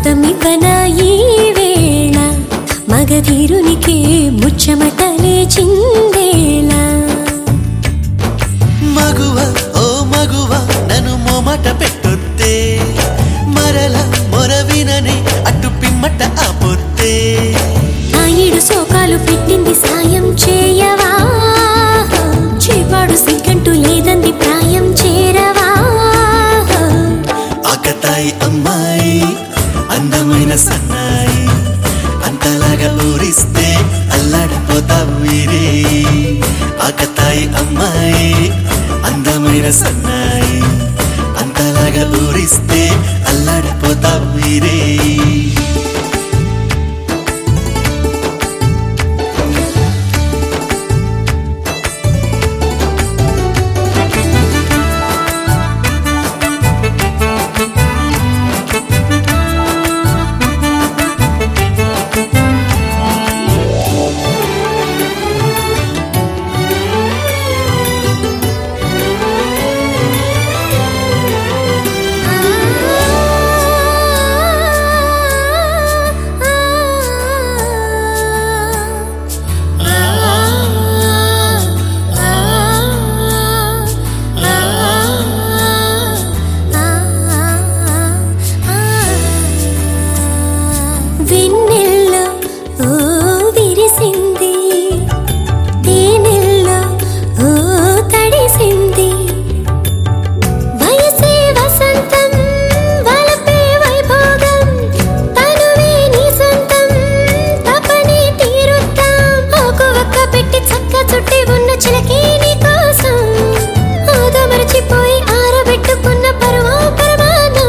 ముత్తమివ్వనా ఈ వేళ మగధీరునికే ముచ్చమటలే చిందేలా మగువ ఓ మగువ నన్ను మొమట పెట్టొత్తే మరల మొరవిననే అటు పిమ్మట ఆపొత్తే నాయుడు శోకాలు పెట్టింది సాయం చేయవా చేపాడు సిగ్గంటూ లేదంది ప్రాయం చేరవా ఆకతాయి అమ్మాయి అందమైన సన్నాయి అంతలాగా ఊరిస్తే అల్లాడిపోతావు వీరే ఆకతాయి అమ్మాయి అందమైన సన్నాయి అంతలాగా ఊరిస్తే అల్లాడిపోతావు వీరే వెన్నెల్లో ఓ విరిసింది తేనెల్లో ఓ తడిసింది వయసే వసంతం వలపే వైభోగం తనువే నీ సొంతం తపనే తీరుద్దాం ఆకు ఒక్క పెట్టి చక్క చుట్టి ఉన్న చిలకే నీ కోసం ఆగా మరచిపోయి ఆరబెట్టుకున్న పరమా పరమానం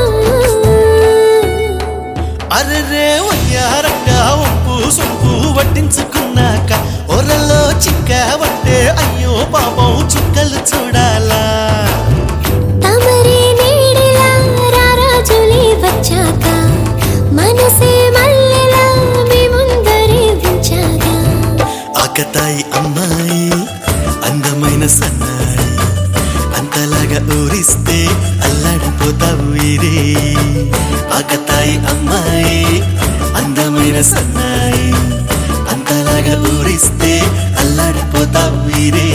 అర్రే వయ్యారంగా ఒప్పు సొప్పు వడ్డించుకున్నాక ఒరలో చిక్కవట్టే అయ్యో పాపం చుక్కలు చూడాలా తమరే నీడిలా రారాజులే వచ్చాక మనసే మల్లెలా మీ ముందరే ఉంచాగా ఆకతాయి అమ్మాయి అందమైన సన్నాయి అంతలాగా ఊరిస్తే అల్లాడిపోతావు వీరే ఆకతాయి అమ్మాయి అందమైన సన్నాయి అంతలాగా ఊరిస్తే అల్లాడిపోతావు వీరే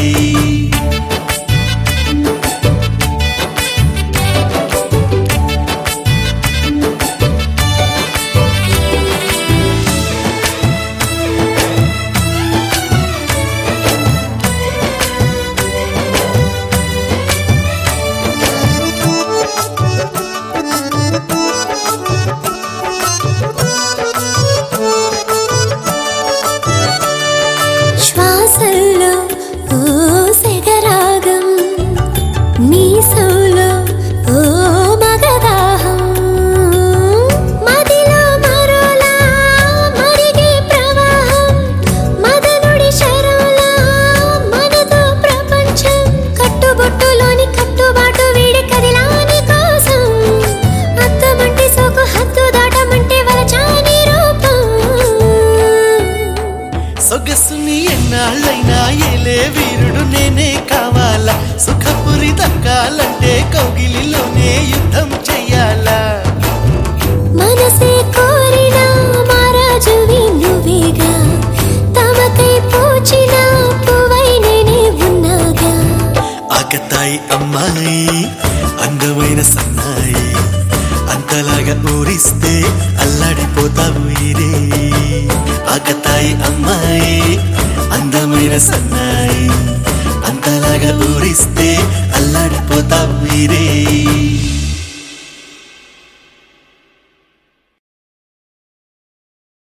శ్వాసల్లో ఓ సెగరాగం మీసంలో ఓ మగదాహం మదిలో మరోలా మరిగే ప్రవాహం మదనుడి శరంలా మనతో ప్రపంచం కట్టుబొట్టులోని కట్టుబాటు వీడి కదిలాని కోసం అద్దమంటే సోకు హద్దు దాటమంటే వలచాని రూపం సొగసుని ఎన్నాళ్ళైనా ఏలే వీరుడు నేనే కావాలా సుఖపురి దక్కాలంటే కౌగిలిలోనే యుద్ధం చెయ్యాలా మనసే కోరిన మహారాజువి నువ్వేగా తమకై పూచిన పువ్వై నేనే ఉన్నాగా ఆకతాయి అమ్మాయి అందమైన సన్నాయి అంతలాగా ఊరిస్తే అల్లాడిపోతావు వీరే ఆకతాయి అమ్మాయి అందమైన సన్నాయి అంతలాగా ఊరిస్తే అల్లాడిపోతావు వీరే